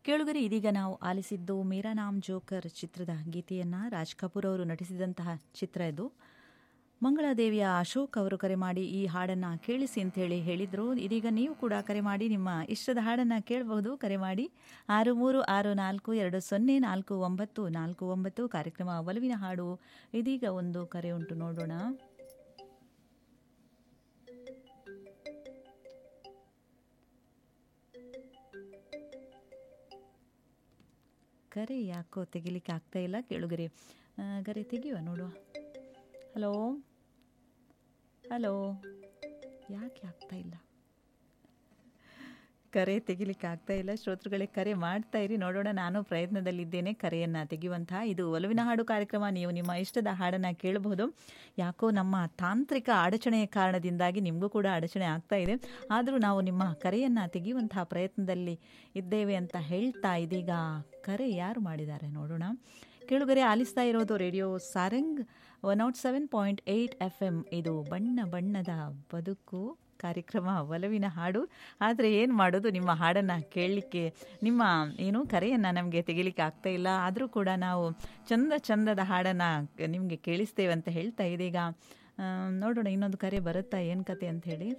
ಕೇಳುಗರೆ ಇದೀಗ ನಾವು ಆಲಿಸಿದ್ದು ಮೇರಾ ನಾಮ್ ಜೋಕರ್ ಚಿತ್ರದ ಗೀತೆಯನ್ನು ರಾಜ್ ಕಪೂರ್ ಅವರು ನಟಿಸಿದಂತಹ ಚಿತ್ರ ಇದು ಮಂಗಳಾದೇವಿಯ ಅಶೋಕ್ ಅವರು ಕರೆ ಮಾಡಿ ಈ ಹಾಡನ್ನು ಕೇಳಿಸಿ ಅಂತ ಹೇಳಿ ಹೇಳಿದರು ಇದೀಗ ನೀವು ಕೂಡ ಕರೆ ಮಾಡಿ ನಿಮ್ಮ ಇಷ್ಟದ ಹಾಡನ್ನು ಕೇಳಬಹುದು ಕರೆ ಮಾಡಿ ಆರು ಮೂರು ಆರು ನಾಲ್ಕು ಎರಡು ಸೊನ್ನೆ ನಾಲ್ಕು ಒಂಬತ್ತು ನಾಲ್ಕು ಒಂಬತ್ತು ಕಾರ್ಯಕ್ರಮ ಒಲವಿನ ಹಾಡು ಇದೀಗ ಒಂದು ಕರೆ ಉಂಟು ನೋಡೋಣ ಕರೆ ಯಾಕೋ ತೆಗಿಲಿಕ್ಕೆ ಆಗ್ತಾ ಇಲ್ಲ ಕೇಳುಗರೆ ಆ, ಕರೆ ತೆಗಿಯುವ ನೋಡುವ ಹಲೋ ಹಲೋ ಯಾಕೆ ಆಗ್ತಾ ಇಲ್ಲ ಕರೆ ತೆಗಿಲಿಕ್ಕೆ ಆಗ್ತಾ ಇಲ್ಲ ಶ್ರೋತೃಗಳೇ ಕರೆ ಮಾಡ್ತಾ ಇರಿ ನೋಡೋಣ ನಾನು ಪ್ರಯತ್ನದಲ್ಲಿದ್ದೇನೆ ಕರೆಯನ್ನು ತೆಗೆಯುವಂತಹ ಇದು ಒಲವಿನ ಹಾಡು ಕಾರ್ಯಕ್ರಮ ನೀವು ನಿಮ್ಮ ಇಷ್ಟದ ಹಾಡನ್ನು ಕೇಳಬಹುದು ಯಾಕೋ ನಮ್ಮ ತಾಂತ್ರಿಕ ಅಡಚಣೆಯ ಕಾರಣದಿಂದಾಗಿ ನಿಮಗೂ ಕೂಡ ಅಡಚಣೆ ಆಗ್ತಾ ಇದೆ ಆದರೂ ನಾವು ನಿಮ್ಮ ಕರೆಯನ್ನು ತೆಗೆಯುವಂತಹ ಪ್ರಯತ್ನದಲ್ಲಿ ಇದ್ದೇವೆ ಅಂತ ಹೇಳ್ತಾ ಇದೀಗ ಕರೆ ಯಾರು ಮಾಡಿದ್ದಾರೆ ನೋಡೋಣ ಕೇಳುಗರೆ ಆಲಿಸ್ತಾ ಇರೋದು radio Sarang one naught seven point eight F M ಇದು ಬಣ್ಣ ಬಣ್ಣದ ಬದುಕು ಕಾರ್ಯಕ್ರಮ ಒಲವಿನ ಹಾಡು ಆದರೆ ಏನು ಮಾಡೋದು ನಿಮ್ಮ ಹಾಡನ್ನು ಕೇಳಲಿಕ್ಕೆ ನಿಮ್ಮ ಏನು ಕರೆಯನ್ನು ನಮಗೆ ತೆಗಿಲಿಕ್ಕೆ ಆಗ್ತಾ ಇಲ್ಲ ಆದರೂ ಕೂಡ ನಾವು ಚಂದ ಚಂದದ ಹಾಡನ್ನು ನಿಮಗೆ ಕೇಳಿಸ್ತೇವೆ ಅಂತ ಹೇಳ್ತಾ ಇದೀಗ ಆ, ನೋಡೋಣ ಇನ್ನೊಂದು ಕರೆ ಬರುತ್ತಾ ಏನು ಕತೆ ಅಂತ ಹೇಳಿ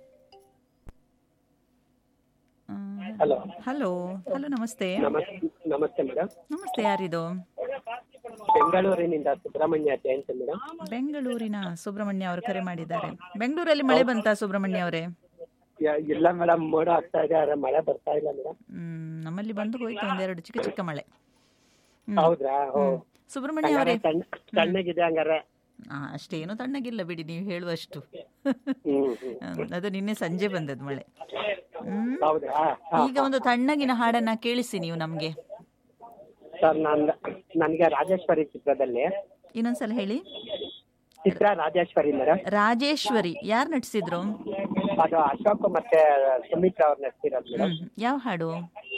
ಹಲೋ ಹಲೋ ಹಲೋ ನಮಸ್ತೆ ನಮಸ್ತೆ ನಮಸ್ತೆ ಮೇಡಮ್ ನಮಸ್ತೆ ಯಾರಿದು ಬೆಂಗಳೂರಿನಿಂದ ಸುಬ್ರಹ್ಮಣ್ಯ ಜಯಂತ್ ಮೇಡಮ್ ಬೆಂಗಳೂರಿನ ಸುಬ್ರಹ್ಮಣ್ಯ ಅವರು ಕರೆ ಮಾಡಿದ್ದಾರೆ ಬೆಂಗಳೂರಲ್ಲಿ ಮಳೆ ಬಂತಾ ಸುಬ್ರಹ್ಮಣ್ಯ ಅವರೇ ಯ- ಇಲ್ಲ ಮೇಡಮ್ ಮೋಡ ಆಗ್ತಾ ಇದೆ ಆದ್ರೆ ಮಳೆ ಬರ್ತಾ ಇಲ್ಲ ಮೇಡಮ್ ಹ್ಮ್, ನಮ್ಮಲ್ಲಿ ಬಂದು ಹೋಯ್ತು ಒಂದೆರಡು ಚಿಕ್ಕ ಚಿಕ್ಕ ಮಳೆ ಹ್ಮ್. ಹೌದ್ರಾ ಓ ಹ್ಮ್. ಸುಬ್ರಹ್ಮಣ್ಯ ಅವರೇ ಹಂಗಾರೆ ತಣ್ಣ ತಣ್ಣಗಿದೆ ಹಂಗಾರೆ ಆ, ಅಷ್ಟೇನು ತಣ್ಣಗಿಲ್ಲ ಬಿಡಿ ನೀವು ಹೇಳುವಷ್ಟು ಹ್ಮ್ ಹ್ಮ್. ಹ್ಮ್, ಅದು ನಿನ್ನೆ ಸಂಜೆ ಬಂದದ್ದು ಮಳೆ ಹ್ಮ್ ಹೌದ್ರಾ ಹಾ. ಈಗ ಒಂದು ತಣ್ಣಗಿನ ಹಾಡನ್ನ ಕೇಳಿಸಿ ನೀವು ನಮ್ಗೆ ಸರ್ ನನ್ ನನ್ಗೆ ರಾಜೇಶ್ವರಿ ಚಿತ್ರದಲ್ಲಿ ಇನ್ನೊಂದ್ಸಲ ಹೇಳಿ ಚಿತ್ರ ರಾಜೇಶ್ವರಿ ಮೇಡಮ್ ರಾಜೇಶ್ವರಿ ಯಾರು ನಟಿಸಿದ್ರು ಅದು ಅಶೋಕ್ ಮತ್ತೆ ಸುಮಿತ್ರಾ ಅವ್ರು ನಡ್ಸಿರೋದು ಮೇಡಮ್ ಹ್ಮ್ ಯಾವ ಹಾಡು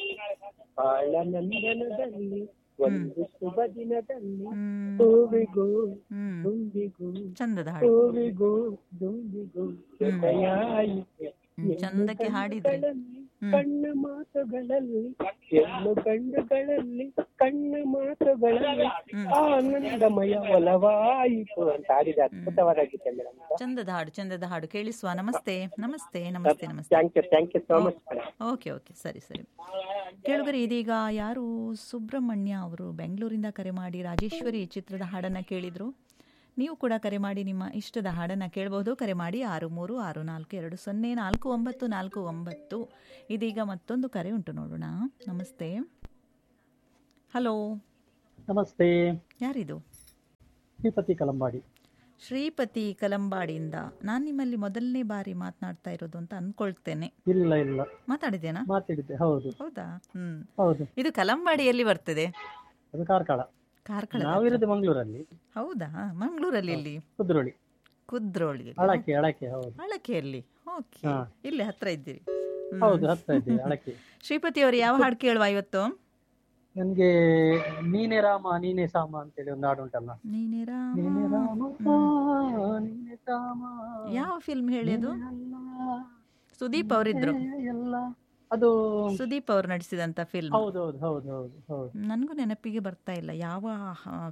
ಬಾಳನಂದನದಲ್ಲಿ ಒಂದು ಶುಭ ದಿನದಲ್ಲಿ ಹ್ಮ್ ಹೂವಿಗೂ ಹ್ಮ್ ತುಂಬಿಗೂ ಚಂದದ ಹಾಡು ಹೂವಿಗೂ ದುಂಬಿಗೂ ಜೊತೆಯಾಯಿತು ಹ್ಮ್, ಚಂದಕ್ಕೆ ಹಾಡಿದ್ರಿ ಕಣ್ಣುಗಳಲ್ಲಿ, ಹ್ಮ್. ಕಣ್ಣ ಮಾತುಗಳಲ್ಲಿ ಹೆಣ್ಣು ಗಂಡುಗಳಲ್ಲಿ ಕಣ್ಣ ಮಾತುಗಳಲ್ಲಿ ಆನಂದಮಯ ಒಲವಾಯಿತು ಅಂತ ಹಾಡಿದ ಅದ್ಭುತವಾದ ಗೀತೆ ಮೇಡಮ್ ಚಂದದ ಹಾಡು ಚಂದದ ಹಾಡು ಕೇಳಿಸುವ ನಮಸ್ತೆ ನಮಸ್ತೆ ನಮಸ್ತೆ ನಮಸ್ತೆ thank you thank you so much madam okay okay ಸರಿ ಸರಿ ಕೇಳುಗರೆ ಇದೀಗ ಯಾರು ಸುಬ್ರಹ್ಮಣ್ಯ ಅವರು ಬೆಂಗಳೂರಿಂದ ಕರೆ ಮಾಡಿ ರಾಜೇಶ್ವರಿ ಚಿತ್ರದ ಹಾಡನ್ನು ಕೇಳಿದರು ನೀವು ಕೂಡ ಕರೆ ಮಾಡಿ ನಿಮ್ಮ ಇಷ್ಟದ ಹಾಡನ್ನು ಕೇಳಬಹುದು ಕರೆ ಮಾಡಿ ಆರು ಮೂರು ಆರು ನಾಲ್ಕು ಎರಡು ಸೊನ್ನೆ ನಾಲ್ಕು ಒಂಬತ್ತು ನಾಲ್ಕು ಒಂಬತ್ತು ಇದೀಗ ಮತ್ತೊಂದು ಕರೆ ಉಂಟು ನೋಡೋಣ ನಮಸ್ತೆ ಹಲೋ ನಮಸ್ತೆ ಯಾರಿದು ಶ್ರೀಪತಿ ಕಲಂಬಾಡಿ ಶ್ರೀಪತಿ ಕಲಂಬಾಡಿಯಿಂದ ನಾನು ನಿಮ್ಮಲ್ಲಿ ಮೊದಲನೇ ಬಾರಿ ಮಾತನಾಡ್ತಾ ಇರೋದು ಅಂತ ಅಂದ್ಕೊಳ್ತೇನೆ ಇಲ್ಲ ಇಲ್ಲ ಮಾತಾಡಿದ್ದೇನಾ ಮಾತಾಡಿದ್ದೆ ಹೌದು ಹೌದಾ ಹ್ಮ್ ಹೌದು ಇದು ಕಲಂಬಾಡಿಯಲ್ಲಿ ಬರ್ತದೆ ಅದು ಕಾರ್ಕಳ ಕಾರ್ಕಳ ನಾವಿರೋದು ಮಂಗಳೂರಲ್ಲಿ ಹೌದಾ ಮಂಗಳೂರಲ್ಲಿ ಎಲ್ಲಿ ಕುದ್ರೋಳಿ ಕುದ್ರೋಳಿ ಅಳಕೆ ಅಳಕೆ ಹೌದು ಅಳಕೆಯಲ್ಲಿ ಓಕೆ ಹಾ. ಇಲ್ಲಿ ಹತ್ರ ಇದ್ದೀರಿ ಹ್ಮ್. ಹೌದು ಹತ್ರ ಇದ್ದೀವಿ ಅಳಕೆ ಶ್ರೀಪತಿ ಅವರು ಯಾವ ಹಾಡು ಕೇಳುವ ಇವತ್ತು ನನ್ಗೆ ನೀನೆ ರಾಮ ನೀನೆ ಸಾಮ ಅಂತೇಳಿ ಒಂದು ಹಾಡು ಉಂಟಲ್ಲ ನೀನೇ ರಾಮ. ನೀನೆ ರಾಮ ಆ, ನೀನೆ ಸಾಮ ಯಾವ ಫಿಲ್ಮ್ ಹೇಳಿ ಅದು ಸುದೀಪ್ ಅವರಿದ್ರು ಎಲ್ಲ ಅದು ಸುದೀಪ್ ಅವರು ನಟಿಸಿದಂತ ಫಿಲ್ಮ್ ಹೌದು ಹೌದು ಹೌದು ಹೌದು ಹೌದು ನನಗೂ ನೆನಪಿಗೆ ಬರ್ತಾ ಇಲ್ಲ ಯಾವ